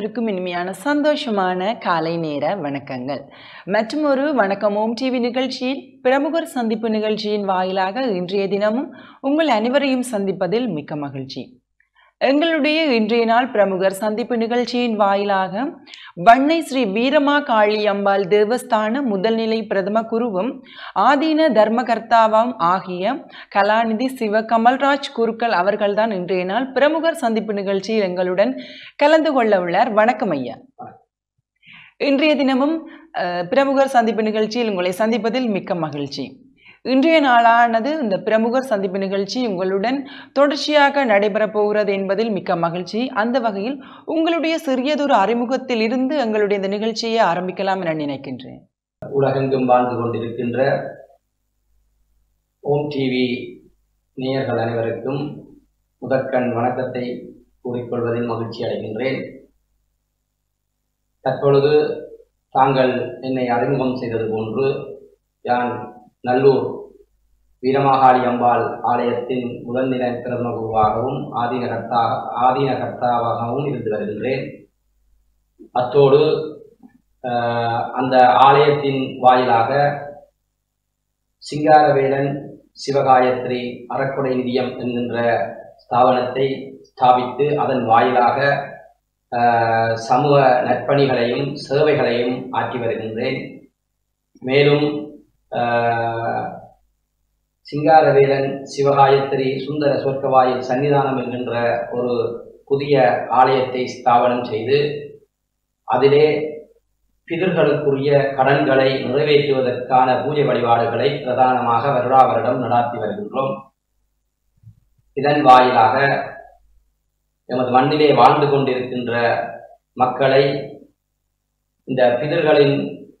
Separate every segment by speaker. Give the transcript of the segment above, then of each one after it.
Speaker 1: அனைவருக்கும் இனிமையான சந்தோஷமான காலை நேர வணக்கங்கள் மற்றும் ஒரு வணக்கம் ஓம் டிவி நிகழ்ச்சியில் பிரமுகர் சந்திப்பு நிகழ்ச்சியின் வாயிலாக இன்றைய தினமும் உங்கள் அனைவரையும் சந்திப்பதில் மிக்க மகிழ்ச்சி எங்களுடைய இன்றைய நாள் பிரமுகர் சந்திப்பு நிகழ்ச்சியின் வாயிலாக வண்ணை ஸ்ரீ வீரமா காளி அம்பாள் தேவஸ்தான முதல்நிலை பிரதம குருவும் ஆதீன தர்மகர்த்தாவும் ஆகிய கலாநிதி சிவ கமல்ராஜ் குருக்கள் அவர்கள்தான் இன்றைய நாள் பிரமுகர் சந்திப்பு நிகழ்ச்சியில் எங்களுடன் கலந்து கொள்ள உள்ளார் வணக்கம் ஐயா இன்றைய தினமும் அஹ், பிரமுகர் சந்திப்பு நிகழ்ச்சியில் உங்களை சந்திப்பதில் மிக்க மகிழ்ச்சி இன்றைய நாளானது இந்த பிரமுகர் சந்திப்பு நிகழ்ச்சி உங்களுடன் தொடர்ச்சியாக நடைபெறப் போகிறது என்பதில் மிக்க மகிழ்ச்சி அந்த வகையில் உங்களுடைய சிறியதொரு அறிமுகத்தில் இருந்து எங்களுடைய இந்த நிகழ்ச்சியை ஆரம்பிக்கலாம் என நினைக்கின்றேன்
Speaker 2: உலகெங்கும் வாழ்ந்து கொண்டிருக்கின்ற ஓம் டிவி நேயர்கள் அனைவருக்கும் முதற்கண் வணக்கத்தை கூறிக்கொள்வதில் மகிழ்ச்சி அடைகின்றேன் தற்பொழுது தாங்கள் என்னை அறிமுகம் செய்தது போன்று யான் நல்லூர் வீரமாகாளி அம்பாள் ஆலயத்தின் முதல்நிலை பிரதம குருவாகவும் ஆதீனகர்த்தா ஆதீனகர்த்தாவாகவும் இருந்து வருகின்றேன் அத்தோடு ஆஹ், அந்த ஆலயத்தின் வாயிலாக சிங்காரவேலன் சிவகாயத்ரி அறக்கொடை நிதியம் என்கின்ற ஸ்தாபனத்தை ஸ்தாபித்து அதன் வாயிலாக ஆஹ், சமூக நற்பணிகளையும் சேவைகளையும் ஆற்றி வருகின்றேன் மேலும் ஆஹ், சிங்காரவேலன் சிவகாயத்ரி சுந்தர சொர்க்கவாயில் சன்னிதானம் என்கின்ற ஒரு புதிய ஆலயத்தை ஸ்தாபனம் செய்து அதிலே பிதர்களுக்குரிய கடன்களை நிறைவேற்றுவதற்கான பூஜை வழிபாடுகளை பிரதானமாக வருடா வருடம் நடாத்தி வருகின்றோம் இதன் வாயிலாக எமது மண்ணிலே வாழ்ந்து கொண்டிருக்கின்ற மக்களை இந்த பிதர்களின்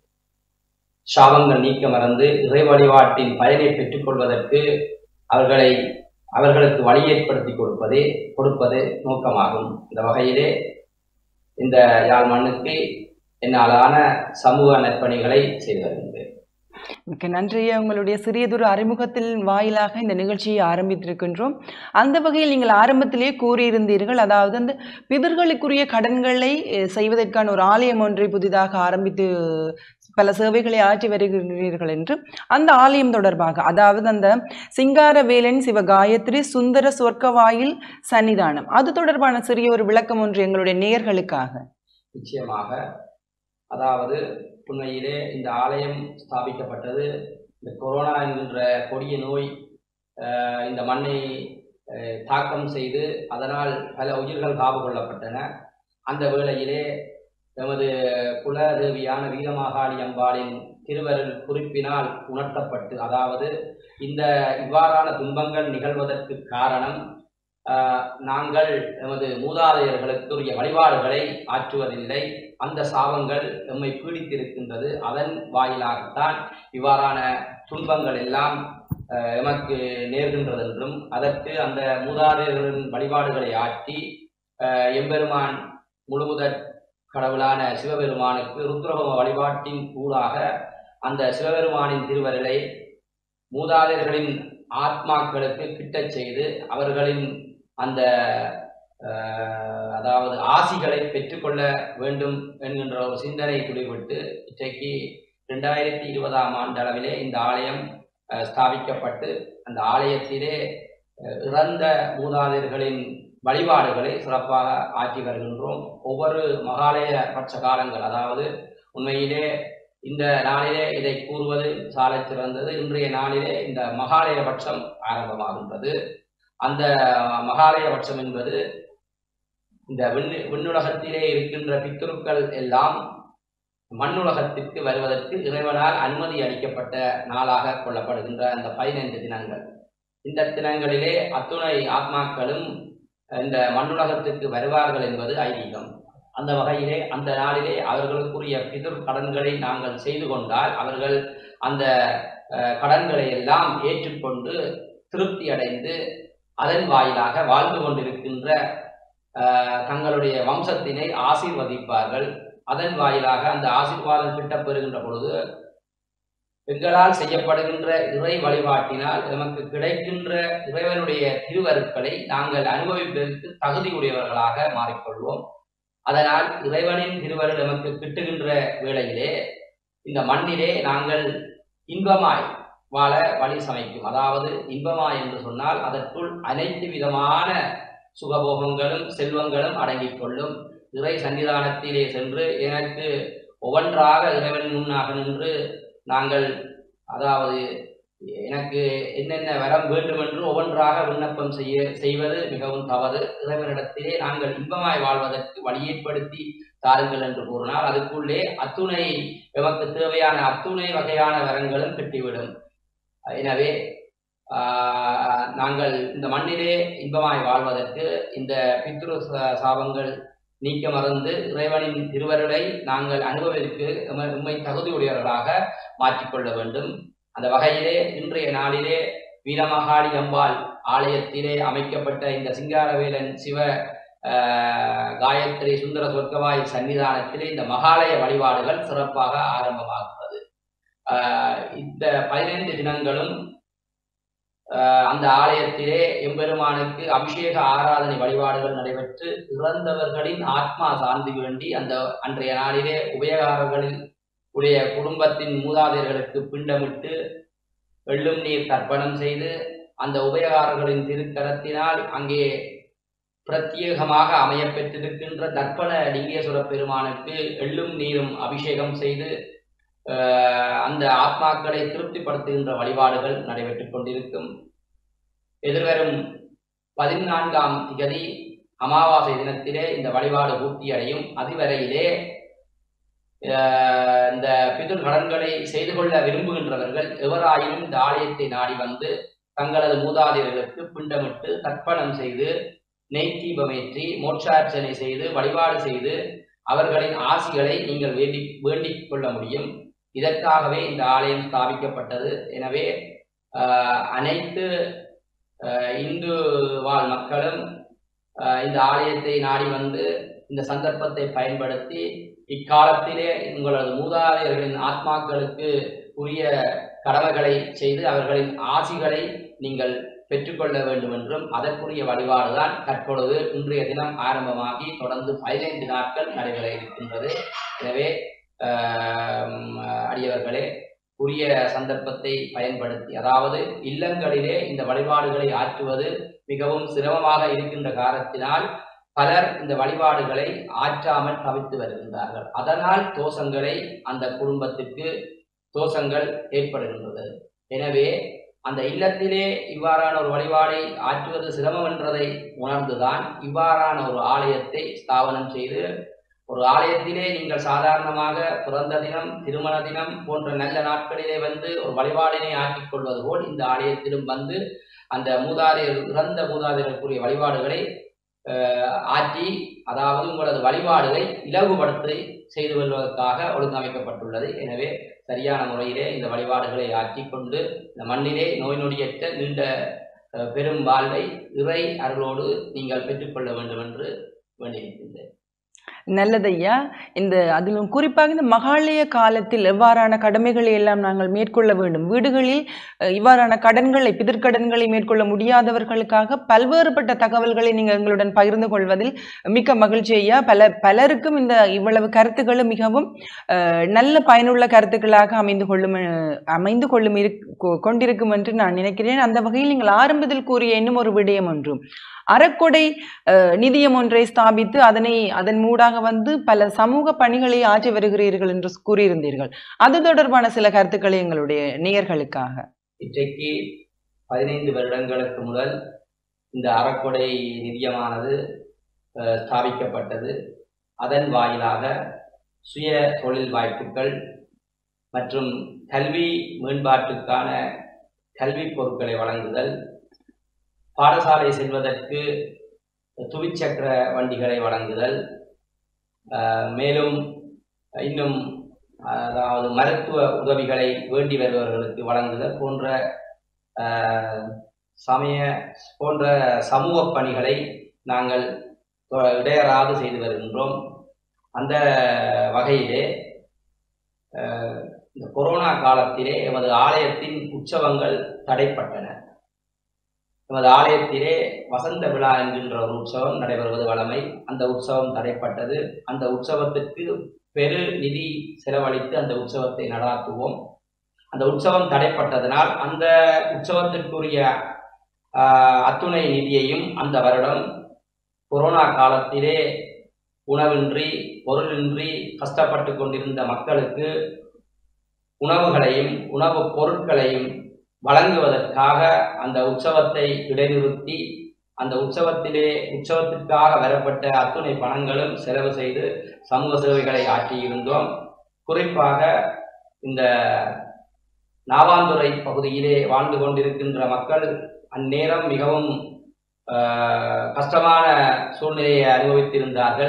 Speaker 2: சாபங்கள் நீக்க மறந்து இறை வழிபாட்டின் பயனை பெற்றுக்கொள்வதற்கு அவர்களை அவர்களுக்கு வழி ஏற்படுத்தி கொடுப்பதே கொடுப்பது நோக்கமாகும் இந்த வகையிலே இந்த யாழ் மண்ணுக்கு என்னாலான சமூக நற்பணிகளை செய்து வருகின்றேன்
Speaker 1: மிக்க நன்றிய உங்களுடைய சிறியதொரு அறிமுகத்தில் வாயிலாக இந்த நிகழ்ச்சியை ஆரம்பித்திருக்கின்றோம் அந்த வகையில் நீங்கள் ஆரம்பத்திலே கூறியிருந்தீர்கள் அதாவது அந்த பிதர்களுக்குரிய கடன்களை அஹ், செய்வதற்கான ஒரு ஆலயம் ஒன்றை புதிதாக ஆரம்பித்து பல சேவைகளை ஆற்றி வருகிறீர்கள் என்று அந்த ஆலயம் தொடர்பாக அதாவது அந்த சிங்காரவேலன் சிவ காயத்ரி சுந்தர சொர்க்கவாயில் சன்னிதானம் அது தொடர்பான சிறிய ஒரு விளக்கம் ஒன்று எங்களுடைய நேயர்களுக்காக
Speaker 2: நிச்சயமாக அதாவது உண்மையிலே இந்த ஆலயம் ஸ்தாபிக்கப்பட்டது இந்த கொரோனா என்கின்ற கொடிய நோய் அஹ், இந்த மண்ணை அஹ், தாக்கம் செய்து அதனால் பல உயிர்கள் காவு கொள்ளப்பட்டன அந்த வேளையிலே எமது குலதேவியான வீரமாகாளி அம்பாளின் திருவருள் குறிப்பினால் உணர்த்தப்பட்டு அதாவது இந்த இவ்வாறான துன்பங்கள் நிகழ்வதற்கு காரணம் ஆஹ், நாங்கள் எமது மூதாதையர்களுக்குரிய வழிபாடுகளை ஆற்றுவதில்லை அந்த சாபங்கள் எம்மை பீடித்திருக்கின்றது அதன் வாயிலாகத்தான் இவ்வாறான துன்பங்கள் எல்லாம் ஆஹ், எமக்கு நேர்கின்றது என்றும் அதற்கு அந்த மூதாதையர்களின் வழிபாடுகளை ஆற்றி ஆஹ், எம்பெருமான் முழுமுதற் கடவுளான சிவபெருமானுக்கு ருத்ரஹோம வழிபாட்டின் கூடாக அந்த சிவபெருமானின் திருவருளை மூதாதையர்களின் ஆத்மாக்களுக்கு கிட்டச் செய்து அவர்களின் அந்த ஆஹ், அதாவது ஆசிகளை பெற்றுக்கொள்ள வேண்டும் என்கின்ற ஒரு சிந்தனை துளிவிட்டு இன்றைக்கு ரெண்டாயிரத்தி இருபதாம் ஆண்டு அளவிலே இந்த ஆலயம் ஆஹ், ஸ்தாபிக்கப்பட்டு அந்த ஆலயத்திலே ஆஹ், இறந்த மூதாதையர்களின் வழிபாடுகளை சிறப்பாக ஆற்றி வருகின்றோம் ஒவ்வொரு மகாலய பட்ச காலங்கள் அதாவது உண்மையிலே இந்த நாளிலே இதை கூறுவது சாலச் சிறந்தது இன்றைய நாளிலே இந்த மகாலய பட்சம் ஆரம்பமாகின்றது அந்த மகாலய பட்சம் என்பது இந்த விண்ணு விண்ணுலகத்திலே இருக்கின்ற பித்துருக்கள் எல்லாம் மண்ணுலகத்திற்கு வருவதற்கு இறைவனால் அனுமதி அளிக்கப்பட்ட நாளாக கொள்ளப்படுகின்ற அந்த பதினைந்து தினங்கள் இந்த தினங்களிலே அத்துணை ஆத்மாக்களும் இந்த மண்ணுலகத்திற்கு வருவார்கள் என்பது ஐதீகம் அந்த வகையிலே அந்த நாளிலே அவர்களுக்குரிய பிதுர் கடன்களை நாங்கள் செய்து கொண்டால் அவர்கள் அந்த அஹ், கடன்களை எல்லாம் ஏற்றுக்கொண்டு திருப்தி அடைந்து அதன் வாயிலாக வாழ்ந்து கொண்டிருக்கின்ற அஹ், தங்களுடைய வம்சத்தினை ஆசீர்வதிப்பார்கள் அதன் வாயிலாக அந்த ஆசீர்வாதம் கிட்டப் பெறுகின்ற பொழுது எங்களால் செய்யப்படுகின்ற இறை வழிபாட்டினால் நமக்கு கிடைக்கின்ற இறைவனுடைய திருவருட்களை நாங்கள் அனுபவிப்பதற்கு தகுதியுடையவர்களாக மாறிக்கொள்வோம் அதனால் இறைவனின் திருவருள் நமக்கு கிட்டுகின்ற வேளையிலே இந்த மண்ணிலே நாங்கள் இன்பமாய் வாழ வழி சமைக்கும் அதாவது இன்பமாய் என்று சொன்னால் அதற்குள் அனைத்து விதமான சுகபோகங்களும் செல்வங்களும் அடங்கிக் கொள்ளும் இறை சன்னிதானத்திலே சென்று எனக்கு ஒவ்வொன்றாக இறைவன் முன்னாக நின்று நாங்கள் அதாவது எனக்கு என்னென்ன வரம் வேண்டும் என்று ஒவ்வொன்றாக விண்ணப்பம் செய்ய செய்வது மிகவும் தவறு இறைவனிடத்திலே நாங்கள் இன்பமாய் வாழ்வதற்கு வழி ஏற்படுத்தி தாருங்கள் என்று கூறினால் அதுக்குள்ளே அத்துணை எமக்கு தேவையான அத்துணை வகையான வரங்களும் கிட்டிவிடும் எனவே ஆஹ், நாங்கள் இந்த மண்ணிலே இன்பமாய் வாழ்வதற்கு இந்த பித்ரு ச- சாபங்கள் நீக்க மறந்து இறைவனின் திருவருளை நாங்கள் அனுபவிற்கு எம- எம்மை தகுதியுடையவர்களாக மாற்றிக்கொள்ள வேண்டும் அந்த வகையிலே இன்றைய நாளிலே வீரமகாளி அம்பாள் ஆலயத்திலே அமைக்கப்பட்ட இந்த சிங்காரவேலன் சிவ ஆஹ், காயத்ரி சுந்தர சொர்க்கவாய் சன்னிதானத்திலே இந்த மகாலய வழிபாடுகள் சிறப்பாக ஆரம்பமாகிறது ஆஹ், இந்த பதினைந்து தினங்களும் ஆஹ், அந்த ஆலயத்திலே எம்பெருமானுக்கு அபிஷேக ஆராதனை வழிபாடுகள் நடைபெற்று இறந்தவர்களின் ஆத்மா சாந்தி வேண்டி அந்த அன்றைய நாளிலே உபயகாரர்களில் உடைய குடும்பத்தின் மூதாதையர்களுக்கு பிண்டமிட்டு வெள்ளும் நீர் தர்ப்பணம் செய்து அந்த உபயகாரர்களின் திருக்கரத்தினால் அங்கே பிரத்யேகமாக அமையப்பெற்றிருக்கின்ற தர்ப்பண லிங்கேஸ்வர பெருமானுக்கு எள்ளும் நீரும் அபிஷேகம் செய்து ஆஹ், அந்த ஆத்மாக்களை திருப்திப்படுத்துகின்ற வழிபாடுகள் நடைபெற்றுக் கொண்டிருக்கும் எதிர்வரும் பதினான்காம் திகதி அமாவாசை தினத்திலே இந்த வழிபாடு பூர்த்தியடையும் அதுவரையிலே ஆஹ், இந்த பிதுர் கடன்களை செய்து கொள்ள விரும்புகின்றவர்கள் எவராயினும் இந்த ஆலயத்தை நாடி வந்து தங்களது மூதாதையர்களுக்கு பிண்டமிட்டு தர்ப்பணம் செய்து நெய் தீபமேற்றி மோட்சார்ச்சனை செய்து வழிபாடு செய்து அவர்களின் ஆசிகளை நீங்கள் வேண்டி வேண்டிக் கொள்ள முடியும் இதற்காகவே இந்த ஆலயம் ஸ்தாபிக்கப்பட்டது எனவே ஆஹ், அனைத்து ஆஹ், இந்து வாழ் மக்களும் ஆஹ், இந்த ஆலயத்தை நாடி வந்து இந்த சந்தர்ப்பத்தை பயன்படுத்தி இக்காலத்திலே உங்களது மூதாதையர்களின் ஆத்மாக்களுக்கு உரிய கடமைகளை செய்து அவர்களின் ஆசிகளை நீங்கள் பெற்றுக்கொள்ள வேண்டும் என்றும் அதற்குரிய வழிபாடுதான் தற்பொழுது இன்றைய தினம் ஆரம்பமாகி தொடர்ந்து பதினைந்து நாட்கள் நடைபெற இருக்கின்றது எனவே ஆம், அடியவர்களே உரிய சந்தர்ப்பத்தை பயன்படுத்தி அதாவது இல்லங்களிலே இந்த வழிபாடுகளை ஆற்றுவது மிகவும் சிரமமாக இருக்கின்ற காரணத்தினால் பலர் இந்த வழிபாடுகளை ஆற்றாமல் தவித்து வருகின்றார்கள் அதனால் தோஷங்களை அந்த குடும்பத்திற்கு தோஷங்கள் ஏற்படுகின்றது எனவே அந்த இல்லத்திலே இவ்வாறான ஒரு வழிபாடை ஆற்றுவது சிரமம் என்றதை உணர்ந்துதான் இவ்வாறான ஒரு ஆலயத்தை ஸ்தாபனம் செய்து ஒரு ஆலயத்திலே நீங்கள் சாதாரணமாக பிறந்த தினம் திருமண தினம் போன்ற நல்ல நாட்களிலே வந்து ஒரு வழிபாடினை ஆற்றிக் கொள்வது போல் இந்த ஆலயத்திலும் வந்து அந்த மூதாதையர் இறந்த மூதாதையருக்குரிய வழிபாடுகளை அஹ், ஆற்றி அதாவது உங்களது வழிபாடுகளை இலகுபடுத்தி செய்து கொள்வதற்காக ஒழுங்கமைக்கப்பட்டுள்ளது எனவே சரியான முறையிலே இந்த வழிபாடுகளை ஆற்றிக் கொண்டு இந்த மண்ணிலே நோய் நொடியற்ற நீண்ட அஹ், பெரும் வாழ்வை இறை அருளோடு நீங்கள் பெற்றுக்கொள்ள வேண்டும் என்று வேண்டியிருக்கின்றேன்
Speaker 1: நல்லதையா இந்த அதிலும் குறிப்பாக இந்த மகாலய காலத்தில் எவ்வாறான கடமைகளை எல்லாம் நாங்கள் மேற்கொள்ள வேண்டும் வீடுகளில் அஹ், இவ்வாறான கடன்களை பிதிர்க்கடன்களை மேற்கொள்ள முடியாதவர்களுக்காக பல்வேறுபட்ட தகவல்களை நீங்கள் எங்களுடன் பகிர்ந்து கொள்வதில் மிக்க மகிழ்ச்சி ஐயா பல பலருக்கும் இந்த இவ்வளவு கருத்துக்களும் மிகவும் அஹ், நல்ல பயனுள்ள கருத்துக்களாக அமைந்து கொள்ளும் அஹ், அமைந்து கொள்ளும் இருக்- கொ- கொண்டிருக்கும் என்று நான் நினைக்கிறேன் அந்த வகையில் நீங்கள் ஆரம்பத்தில் கூறிய இன்னும் ஒரு விடயம் ஒன்று அறக்கொடை அஹ், நிதியம் ஒன்றை ஸ்தாபித்து அதனை அதன் மூடாக வந்து பல சமூக பணிகளை ஆற்றி வருகிறீர்கள் என்று கூறியிருந்தீர்கள் அது தொடர்பான சில கருத்துக்களை எங்களுடைய நேயர்களுக்காக
Speaker 2: இன்றைக்கு பதினைந்து வருடங்களுக்கு முதல் இந்த அறக்கொடை நிதியமானது அஹ், ஸ்தாபிக்கப்பட்டது அதன் வாயிலாக சுய தொழில் வாய்ப்புகள் மற்றும் கல்வி மேம்பாட்டுக்கான கல்வி பொருட்களை வழங்குதல் பாடசாலை செல்வதற்கு துவிச்சக்கர வண்டிகளை வழங்குதல் அஹ், மேலும் இன்னும் அதாவது மருத்துவ உதவிகளை வேண்டி வருபவர்களுக்கு வழங்குதல் போன்ற அஹ், சமய போன்ற சமூக பணிகளை நாங்கள் தொ- இடையறாது செய்து வருகின்றோம் அந்த வகையிலே அஹ், இந்த கொரோனா காலத்திலே எமது ஆலயத்தின் உற்சவங்கள் தடைப்பட்டன நமது ஆலயத்திலே வசந்த விழா என்கின்ற ஒரு உற்சவம் நடைபெறுவது வழமை அந்த உற்சவம் தடைப்பட்டது அந்த உற்சவத்திற்கு பெரு நிதி செலவழித்து அந்த உற்சவத்தை நடாத்துவோம் அந்த உற்சவம் தடைப்பட்டதனால் அந்த உற்சவத்திற்குரிய ஆஹ், அத்துணை நிதியையும் அந்த வருடம் கொரோனா காலத்திலே உணவின்றி பொருளின்றி கஷ்டப்பட்டு கொண்டிருந்த மக்களுக்கு உணவுகளையும் உணவுப் பொருட்களையும் வழங்குவதற்காக அந்த உற்சவத்தை இடைநிறுத்தி அந்த உற்சவத்திலே உற்சவத்திற்காக வரப்பட்ட அத்துணை பணங்களும் செலவு செய்து சமூக சேவைகளை ஆற்றியிருந்தோம் குறிப்பாக இந்த நாவாந்துறை பகுதியிலே வாழ்ந்து கொண்டிருக்கின்ற மக்கள் அந்நேரம் மிகவும் ஆஹ், கஷ்டமான சூழ்நிலையை அனுபவித்திருந்தார்கள்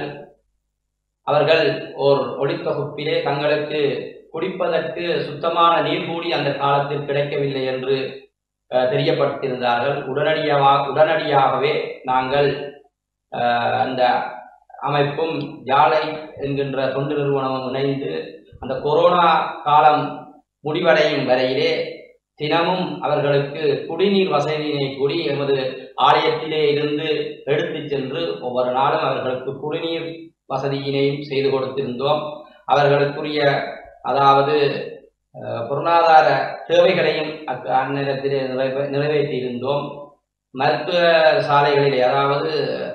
Speaker 2: அவர்கள் ஓர் ஒளித்தொகுப்பிலே தங்களுக்கு குடிப்பதற்கு சுத்தமான நீர் கூடி அந்த காலத்தில் கிடைக்கவில்லை என்று அஹ், தெரியப்பட்டிருந்தார்கள் உடனடியாக உடனடியாகவே நாங்கள் அஹ், அந்த அமைப்பும் ஜாலை என்கின்ற தொண்டு நிறுவனமும் இணைந்து அந்த கொரோனா காலம் முடிவடையும் வரையிலே தினமும் அவர்களுக்கு குடிநீர் வசதியினை கூடி எமது ஆலயத்திலே இருந்து எடுத்துச் சென்று ஒவ்வொரு நாளும் அவர்களுக்கு குடிநீர் வசதியினையும் செய்து கொடுத்திருந்தோம் அவர்களுக்குரிய அதாவது அஹ், பொருளாதார தேவைகளையும் அக்- அந்நேரத்திலே நிறைவே நிறைவேற்றியிருந்தோம் மருத்துவ சாலைகளிலே அதாவது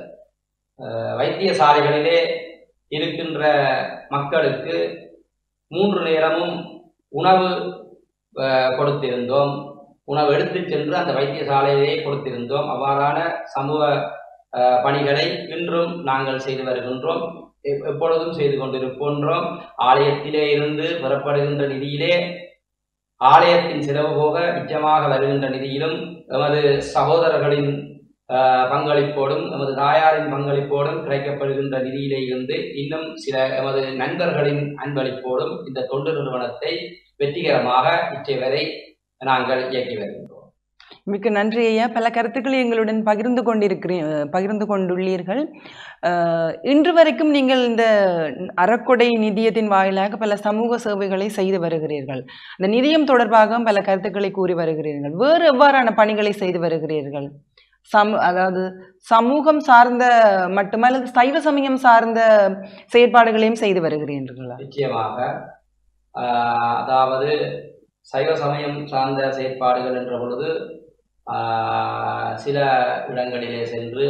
Speaker 2: அஹ், வைத்தியசாலைகளிலே இருக்கின்ற மக்களுக்கு மூன்று நேரமும் உணவு அஹ், கொடுத்திருந்தோம் உணவு எடுத்துச் சென்று அந்த வைத்தியசாலையிலே கொடுத்திருந்தோம் அவ்வாறான சமூக அஹ், பணிகளை இன்றும் நாங்கள் செய்து வருகின்றோம் எப்- எப்பொழுதும் செய்து கொண்டிருக்கின்றோம் ஆலயத்திலே இருந்து பெறப்படுகின்ற நிதியிலே ஆலயத்தின் செலவு போக மிச்சமாக வருகின்ற நிதியிலும் எமது சகோதரர்களின் அஹ், பங்களிப்போடும் எமது தாயாரின் பங்களிப்போடும் கிடைக்கப்படுகின்ற நிதியிலே இருந்து இன்னும் சில எமது நண்பர்களின் அன்பளிப்போடும் இந்த தொண்டு நிறுவனத்தை வெற்றிகரமாக இற்றை வரை நாங்கள் இயக்கி வருகின்றோம்
Speaker 1: மிக்க நன்றி ஐயா பல கருத்துக்களை எங்களுடன் பகிர்ந்து கொண்டிருக்கிறீ பகிர்ந்து கொண்டுள்ளீர்கள் அஹ், இன்று வரைக்கும் நீங்கள் இந்த அறக்கொடை நிதியத்தின் வாயிலாக பல சமூக சேவைகளை செய்து வருகிறீர்கள் இந்த நிதியம் தொடர்பாக பல கருத்துக்களை கூறி வருகிறீர்கள் வேறு எவ்வாறான பணிகளை செய்து வருகிறீர்கள் சம அதாவது சமூகம் சார்ந்த மட்டுமல்ல சைவ சமயம் சார்ந்த செயற்பாடுகளையும் செய்து வருகிறீர்களா
Speaker 2: நிச்சயமாக ஆஹ், அதாவது சைவ சமயம் சார்ந்த செயற்பாடுகள் என்ற பொழுது ஆஹ், சில இடங்களிலே சென்று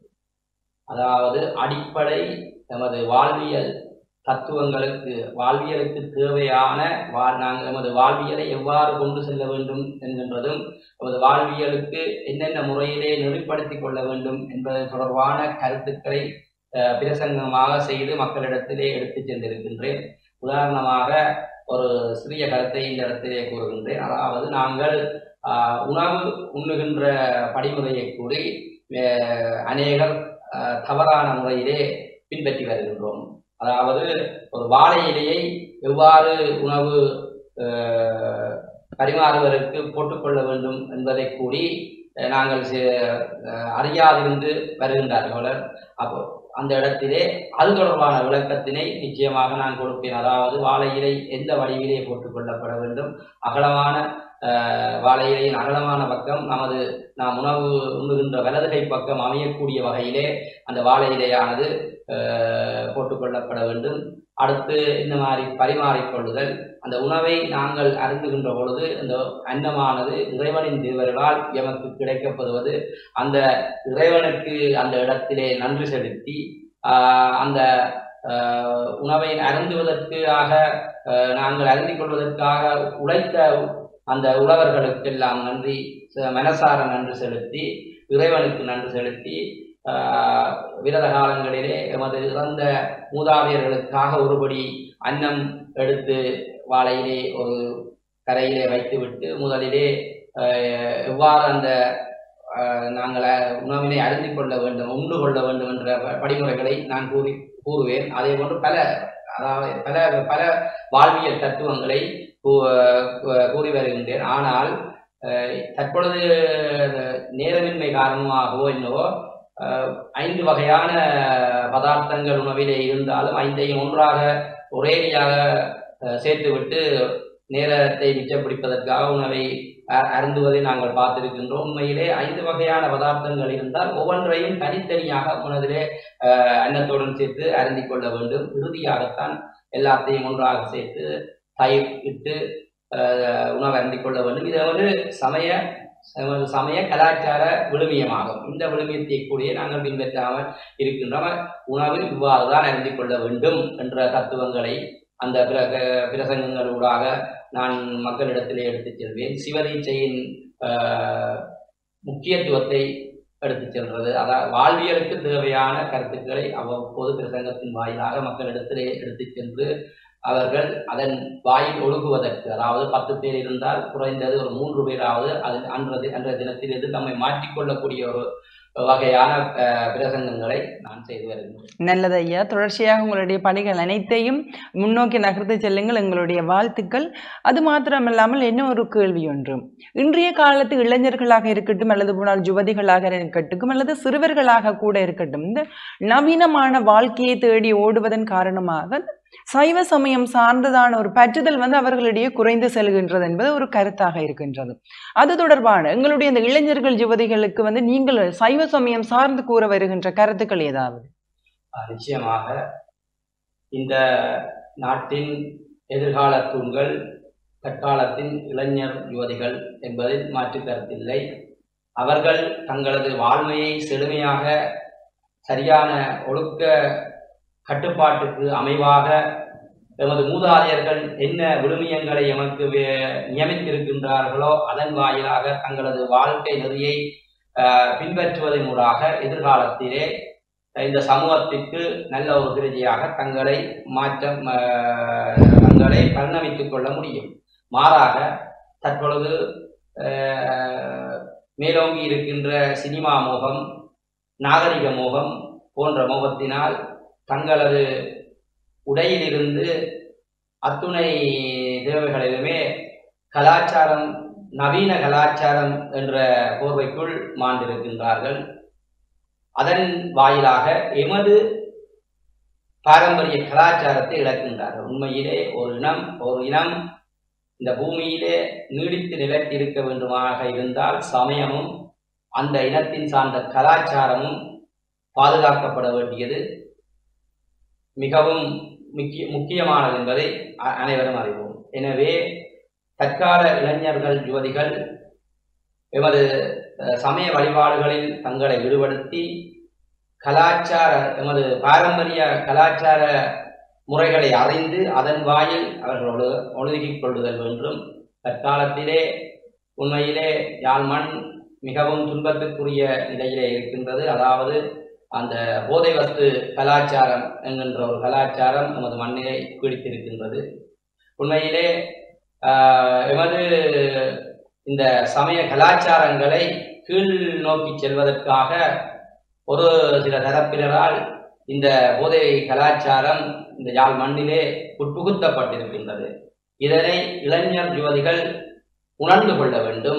Speaker 2: அதாவது அடிப்படை நமது வாழ்வியல் தத்துவங்களுக்கு வாழ்வியலுக்கு தேவையான வாழ் நாங்கள் நமது வாழ்வியலை எவ்வாறு கொண்டு செல்ல வேண்டும் என்கின்றதும் நமது வாழ்வியலுக்கு என்னென்ன முறையிலே நெறிப்படுத்திக் கொள்ள வேண்டும் என்பது தொடர்பான கருத்துக்களை அஹ், பிரசங்கமாக செய்து மக்களிடத்திலே எடுத்துச் சென்றிருக்கின்றேன் உதாரணமாக ஒரு சிறிய கருத்தை இந்த இடத்திலே கூறுகின்றேன் அதாவது நாங்கள் ஆஹ், உணவு உண்ணுகின்ற படிமுறையை கூறி அஹ், அநேகர் அஹ், தவறான முறையிலே பின்பற்றி வருகின்றோம் அதாவது ஒரு வாழை இலையை எவ்வாறு உணவு அஹ், பரிமாறுவதற்கு போட்டுக்கொள்ள வேண்டும் என்பதை கூறி அஹ், நாங்கள் சி- அஹ், அறியாதிருந்து வருகின்றார்கள் அப்போ அந்த இடத்திலே அது தொடர்பான விளக்கத்தினை நிச்சயமாக நான் கொடுப்பேன் அதாவது வாழை இலை எந்த வடிவிலே போட்டுக் கொள்ளப்பட வேண்டும் அகலமான அஹ், வாழை இலையின் அகலமான பக்கம் நமது நாம் உணவு உண்ணுகின்ற வலதுகை பக்கம் அமையக்கூடிய வகையிலே அந்த வாழை இலையானது அஹ், போட்டுக்கொள்ளப்பட வேண்டும் அடுத்து இந்த மாதிரி பரிமாறிக்கொள்ளுதல் அந்த உணவை நாங்கள் அருந்துகின்ற பொழுது அந்த அன்னமானது இறைவனின் திருவருளால் எமக்கு கிடைக்கப்படுவது அந்த இறைவனுக்கு அந்த இடத்திலே நன்றி செலுத்தி ஆஹ், அந்த ஆஹ், உணவை அருந்துவதற்காக ஆஹ், நாங்கள் அருந்திக் கொள்வதற்காக உழைத்த அந்த உழவர்களுக்கெல்லாம் நன்றி ச- மனசார நன்றி செலுத்தி இறைவனுக்கு நன்றி செலுத்தி ஆஹ், விரத காலங்களிலே எமது இறந்த மூதாதையர்களுக்காக ஒருபடி அன்னம் எடுத்து வாழையிலே ஒரு கரையிலே வைத்துவிட்டு முதலிலே ஆஹ், எவ்வாறு அந்த ஆஹ், நாங்கள் அஹ், உணவினை அருந்திக் கொள்ள வேண்டும் உண்டு கொள்ள வேண்டும் என்ற ப- படிமுறைகளை நான் கூறி கூறுவேன் அதே போன்று பல அதாவது பல பல வாழ்வியல் தத்துவங்களை கூ- கூ- கூறி வருகின்றேன் ஆனால் அஹ், தற்பொழுது நேரமின்மை காரணமாகவோ என்னவோ அஹ், ஐந்து வகையான பதார்த்தங்கள் உணவிலே இருந்தாலும் ஐந்தையும் ஒன்றாக ஒரேடியாக அஹ், சேர்த்துவிட்டு நேரத்தை மிச்சப்பிடிப்பதற்காக உணவை அ- அருந்துவதை நாங்கள் பார்த்திருக்கின்றோம் உண்மையிலே ஐந்து வகையான பதார்த்தங்கள் இருந்தால் ஒவ்வொன்றையும் தனித்தனியாக உணவிலே அஹ், அன்னத்துடன் சேர்த்து அருந்திக் கொள்ள வேண்டும் இறுதியாகத்தான் எல்லாத்தையும் ஒன்றாக சேர்த்து தயிர் இட்டு அஹ், உணவு அருந்திக் கொள்ள வேண்டும் இது ஒரு சமய சம- சமய கலாச்சார விழுமியமாகும் இந்த விழுமியத்தை கூடிய நாங்கள் பின்பற்றாமல் இருக்கின்றோம் உணவு இவ்வாறு தான் அருந்திக் கொள்ள வேண்டும் என்ற தத்துவங்களை அந்த பிர பிரசங்கங்களூடாக நான் மக்களிடத்திலே எடுத்துச் செல்வேன் சிவதீட்சையின் ஆஹ், முக்கியத்துவத்தை எடுத்துச் செல்வது அதாவது வாழ்வியலுக்கு தேவையான கருத்துக்களை அவ்வப்போது பிரசங்கத்தின் வாயிலாக மக்களிடத்திலே எடுத்துச் சென்று அவர்கள் அதன் வாயில் ஒழுகுவதற்கு அதாவது பத்து பேர் இருந்தால் குறைந்தது ஒரு மூன்று பேராவது அது அன்றது அன்றைய தினத்தில் எது நம்மை மாற்றிக்கொள்ளக்கூடிய ஒரு வகையான ஆஹ், பிரசங்கங்களை நான் செய்து வருகின்றேன்
Speaker 1: நல்லது ஐயா தொடர்ச்சியாக உங்களுடைய பணிகள் அனைத்தையும் முன்னோக்கி நகர்த்து செல்லுங்கள் எங்களுடைய வாழ்த்துக்கள் அது மாத்திரமல்லாமல் என்ன ஒரு கேள்வி ஒன்று இன்றைய காலத்து இளைஞர்களாக இருக்கட்டும் அல்லது போனால் யுவதிகளாக இருக்கட்டும் அல்லது சிறுவர்களாக கூட இருக்கட்டும் இந்த நவீனமான வாழ்க்கையை தேடி ஓடுவதன் காரணமாக சைவ சமயம் சார்ந்ததான ஒரு பற்றுதல் வந்து அவர்களிடையே குறைந்து செல்கின்றது என்பது ஒரு கருத்தாக இருக்கின்றது அது தொடர்பான எங்களுடைய இந்த இளைஞர்கள் யுவதிகளுக்கு வந்து நீங்கள் சைவ சமயம் சார்ந்து கூற வருகின்ற கருத்துக்கள் ஏதாவது
Speaker 2: ஆஹ் நிச்சயமாக இந்த நாட்டின் எதிர்கால தூண்கள் தற்காலத்தின் இளைஞர் யுவதிகள் என்பதில் மாற்று கருத்தில்லை அவர்கள் தங்களது வாழ்மையை செழுமையாக சரியான ஒழுக்க கட்டுப்பாட்டுக்கு அமைவாக எமது மூதாதையர்கள் என்ன விழுமியங்களை எமக்கு வே- நியமித்திருக்கின்றார்களோ அதன் வாயிலாக தங்களது வாழ்க்கை நெறியை ஆஹ், பின்பற்றுவதன் ஊடாக எதிர்காலத்திலே இந்த சமூகத்திற்கு நல்ல ஒரு பிரஜையாக தங்களை மாற்றம் ஆஹ், தங்களை பரிணமித்துக் கொள்ள முடியும் மாறாக தற்பொழுது ஆஹ், மேலோங்கி இருக்கின்ற சினிமா மோகம் நாகரிக மோகம் போன்ற மோகத்தினால் தங்களது உடையிலிருந்து அத்துணை தேவைகளிலுமே கலாச்சாரம் நவீன கலாச்சாரம் என்ற போர்வைக்குள் மாண்டிருக்கின்றார்கள் அதன் வாயிலாக எமது பாரம்பரிய கலாச்சாரத்தை இழக்கின்றார்கள் உண்மையிலே ஒரு இனம் ஒரு இனம் இந்த பூமியிலே நீடித்து நிலைத்திருக்க வேண்டுமாக இருந்தால் சமயமும் அந்த இனத்தின் சார்ந்த கலாச்சாரமும் பாதுகாக்கப்பட வேண்டியது மிகவும் முக்கிய முக்கியமானது என்பதை அ- அனைவரும் அறிவோம் எனவே தற்கால இளைஞர்கள் யுவதிகள் எமது அஹ், சமய வழிபாடுகளில் தங்களை ஈடுபடுத்தி கலாச்சார எமது பாரம்பரிய கலாச்சார முறைகளை அறிந்து அதன் வாயில் அவர்கள் ஒழு ஒழுகிக் கொள்ளுதல் வேண்டும் தற்காலத்திலே உண்மையிலே யாழ் மண் மிகவும் துன்பத்துக்குரிய நிலையிலே இருக்கின்றது அதாவது அந்த போதை வஸ்து கலாச்சாரம் என்கின்ற ஒரு கலாச்சாரம் நமது மண்ணிலே பீடித்திருக்கின்றது உண்மையிலே ஆஹ், எமது இந்த சமய கலாச்சாரங்களை கீழ் நோக்கி செல்வதற்காக ஒரு சில தரப்பினரால் இந்த போதை கலாச்சாரம் இந்த யாழ் மண்ணிலே உட்புகுத்தப்பட்டிருக்கின்றது இதனை இளைஞர் யுவதிகள் உணர்ந்து கொள்ள வேண்டும்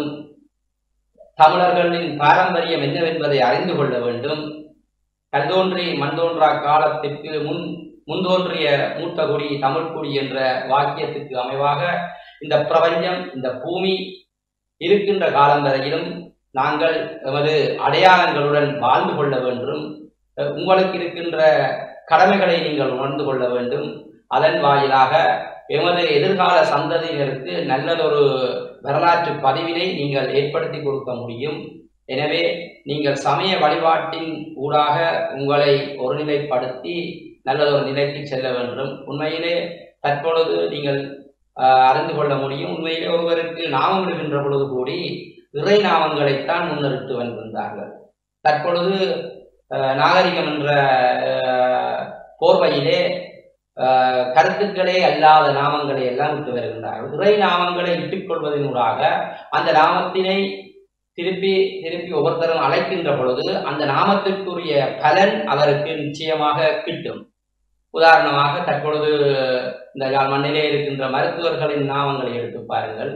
Speaker 2: தமிழர்களின் பாரம்பரியம் என்னவென்பதை அறிந்து கொள்ள வேண்டும் கல்தோன்றி மண்தோன்றா காலத்திற்கு முன் முன்தோன்றிய மூத்த குடி தமிழ் குடி என்ற வாக்கியத்துக்கு அமைவாக இந்த பிரபஞ்சம் இந்த பூமி இருக்கின்ற காலம் வரையிலும் நாங்கள் எமது அடையாளங்களுடன் வாழ்ந்து கொள்ள வேண்டும் அஹ் உங்களுக்கு இருக்கின்ற கடமைகளை நீங்கள் உணர்ந்து கொள்ள வேண்டும் அதன் வாயிலாக எமது எதிர்கால சந்ததியினருக்கு நல்லதொரு வரலாற்று பதிவினை நீங்கள் ஏற்படுத்தி கொடுக்க முடியும் எனவே நீங்கள் சமய வழிபாட்டின் ஊடாக உங்களை ஒருநிலைப்படுத்தி நல்லதொரு நிலைக்கு செல்ல வேண்டும் உண்மையிலே தற்பொழுது நீங்கள் ஆஹ், அறிந்து கொள்ள முடியும் உண்மையிலே ஒருவருக்கு நாமம் விடுகின்ற பொழுது கூடி இறை நாமங்களைத்தான் முன்னிறுத்து வந்திருந்தார்கள் தற்பொழுது ஆஹ், நாகரிகம் என்ற ஆஹ், போர்வையிலே ஆஹ், கருத்துக்களே அல்லாத நாமங்களை எல்லாம் விட்டு வருகின்றார்கள் இறை நாமங்களை இட்டுக் கொள்வதனூடாக அந்த நாமத்தினை திருப்பி திருப்பி ஒவ்வொருத்தரும் அழைக்கின்ற பொழுது அந்த நாமத்திற்குரிய பலன் அவருக்கு நிச்சயமாக கிட்டும் உதாரணமாக தற்பொழுது இந்த யாழ் மண்ணிலே இருக்கின்ற மருத்துவர்களின் நாமங்களை எடுத்து பாருங்கள்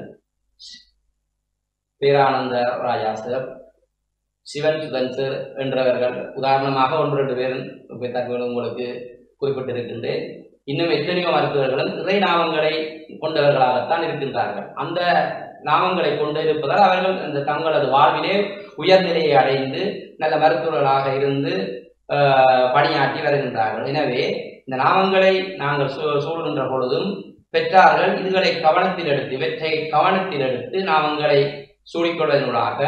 Speaker 2: பேரானந்த ராஜா சார் சிவன் சுதன் சார் என்றவர்கள் உதாரணமாக ஒன்று ரெண்டு பேரும் இப்ப தற்போது உங்களுக்கு குறிப்பிட்டிருக்கின்றேன் இன்னும் எத்தனையோ மருத்துவர்களும் இறை நாமங்களை கொண்டவர்களாகத்தான் இருக்கின்றார்கள் அந்த நாமங்களை கொண்டு இருப்பதால் அவர்கள் அந்த தங்களது வாழ்விலே உயர்நிலையை அடைந்து நல்ல மருத்துவர்களாக இருந்து ஆஹ், பணியாற்றி வருகின்றார்கள் எனவே இந்த நாமங்களை நாங்கள் சூ சூழ்கின்ற பொழுதும் பெற்றார்கள் இதுகளை கவனத்தில் எடுத்து இவற்றை கவனத்தில் எடுத்து நாமங்களை சூடிக்கொள்வதனூடாக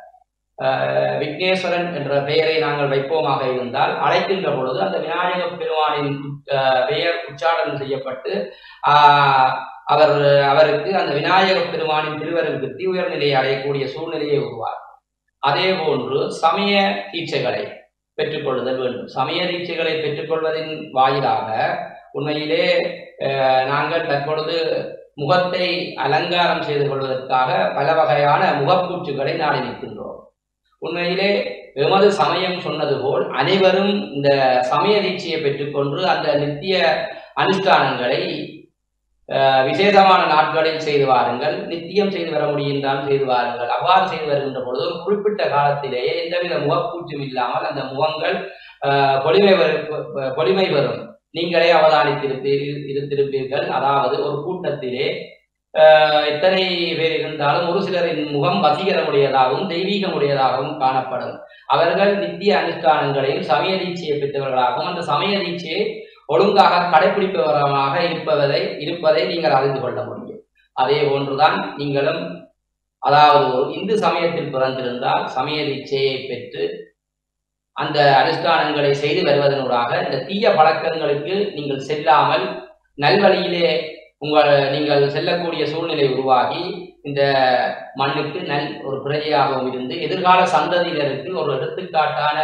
Speaker 2: ஆஹ், விக்னேஸ்வரன் என்ற பெயரை நாங்கள் வைப்போமாக இருந்தால் அழைக்கின்ற பொழுது அந்த விநாயக பெருமானின் ஆஹ், பெயர் உச்சாடனம் செய்யப்பட்டு ஆஹ், அவர் அவருக்கு அந்த விநாயக பெருமானின் திருவருள் கிட்டி உயர்நிலையை அடையக்கூடிய சூழ்நிலையை உருவாக்கும் அதே போன்று சமய தீட்சைகளை பெற்றுக்கொள்ளுதல் வேண்டும் சமய தீட்சைகளை பெற்றுக்கொள்வதின் வாயிலாக உண்மையிலே அஹ், நாங்கள் தற்பொழுது முகத்தை அலங்காரம் செய்து கொள்வதற்காக பல வகையான முகப்பூச்சுகளை நாடி நிற்கின்றோம் உண்மையிலே எமது சமயம் சொன்னது போல் அனைவரும் இந்த சமய தீட்சையை பெற்றுக்கொண்டு அந்த நித்திய அனுஷ்டானங்களை அஹ், விசேஷமான நாட்களில் செய்து வாருங்கள் நித்தியம் செய்து வர முடிந்தால் செய்து வாருங்கள் அவ்வாறு செய்து வருகின்ற பொழுது ஒரு குறிப்பிட்ட காலத்திலேயே எந்தவித முகப்பூச்சும் இல்லாமல் அந்த முகங்கள் அஹ், பொலிமை வரும் பொலிமை வரும் நீங்களே அவதானித்திருப்பீர்கள் இருந்திருப்பீர்கள் அதாவது ஒரு கூட்டத்திலே அஹ், எத்தனை பேர் இருந்தாலும் ஒரு சிலரின் முகம் வசீகரமுடையதாகவும் தெய்வீகமுடையதாகவும் காணப்படும் அவர்கள் நித்திய அனுஷ்டானங்களையும் சமய தீட்சையை பெற்றவர்களாகவும் அந்த சமய தீட்சையை ஒழுங்காக கடைபிடிப்பவர்களாக இருப்பதை இருப்பதை நீங்கள் அறிந்து கொள்ள முடியும் அதே போன்றுதான் நீங்களும் அதாவது ஒரு இந்து சமயத்தில் பிறந்திருந்தால் சமய தீட்சையை பெற்று அந்த அனுஷ்டானங்களை செய்து வருவதனூடாக இந்த தீய பழக்கங்களுக்கு நீங்கள் செல்லாமல் நல்வழியிலே உங்கள் நீங்கள் செல்லக்கூடிய சூழ்நிலை உருவாகி இந்த மண்ணுக்கு நல் ஒரு பிரஜையாகவும் இருந்து எதிர்கால சந்ததியினருக்கு ஒரு எடுத்துக்காட்டான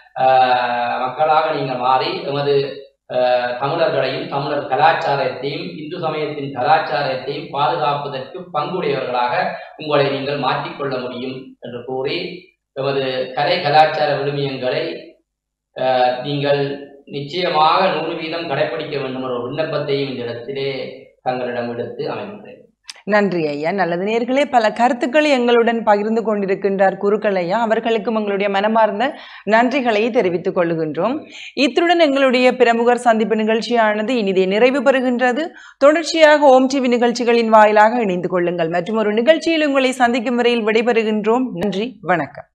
Speaker 2: ஆஹ், மக்களாக நீங்கள் மாறி எமது ஆஹ், தமிழர்களையும் தமிழர் கலாச்சாரத்தையும் இந்து சமயத்தின் கலாச்சாரத்தையும் பாதுகாப்பதற்கு பங்குடையவர்களாக உங்களை நீங்கள் மாற்றிக்கொள்ள முடியும் என்று கூறி எமது கலை கலாச்சார விழுமியங்களை ஆஹ், நீங்கள் நிச்சயமாக நூறு வீதம் கடைபிடிக்க வேண்டும் என்ற ஒரு விண்ணப்பத்தையும் இந்த இடத்திலே தங்களிடம் எடுத்து அமைகின்றேன்
Speaker 1: நன்றி ஐயா நல்லது நேர்களே பல கருத்துக்களை எங்களுடன் பகிர்ந்து கொண்டிருக்கின்றார் குருக்கள் ஐயா அவர்களுக்கும் எங்களுடைய மனமார்ந்த நன்றிகளை தெரிவித்துக் கொள்கின்றோம் இத்துடன் எங்களுடைய பிரமுகர் சந்திப்பு நிகழ்ச்சியானது இனிதே நிறைவு பெறுகின்றது தொடர்ச்சியாக ஓம் டிவி நிகழ்ச்சிகளின் வாயிலாக இணைந்து கொள்ளுங்கள் மற்றும் ஒரு நிகழ்ச்சியில் உங்களை சந்திக்கும் வரையில் விடைபெறுகின்றோம் நன்றி வணக்கம்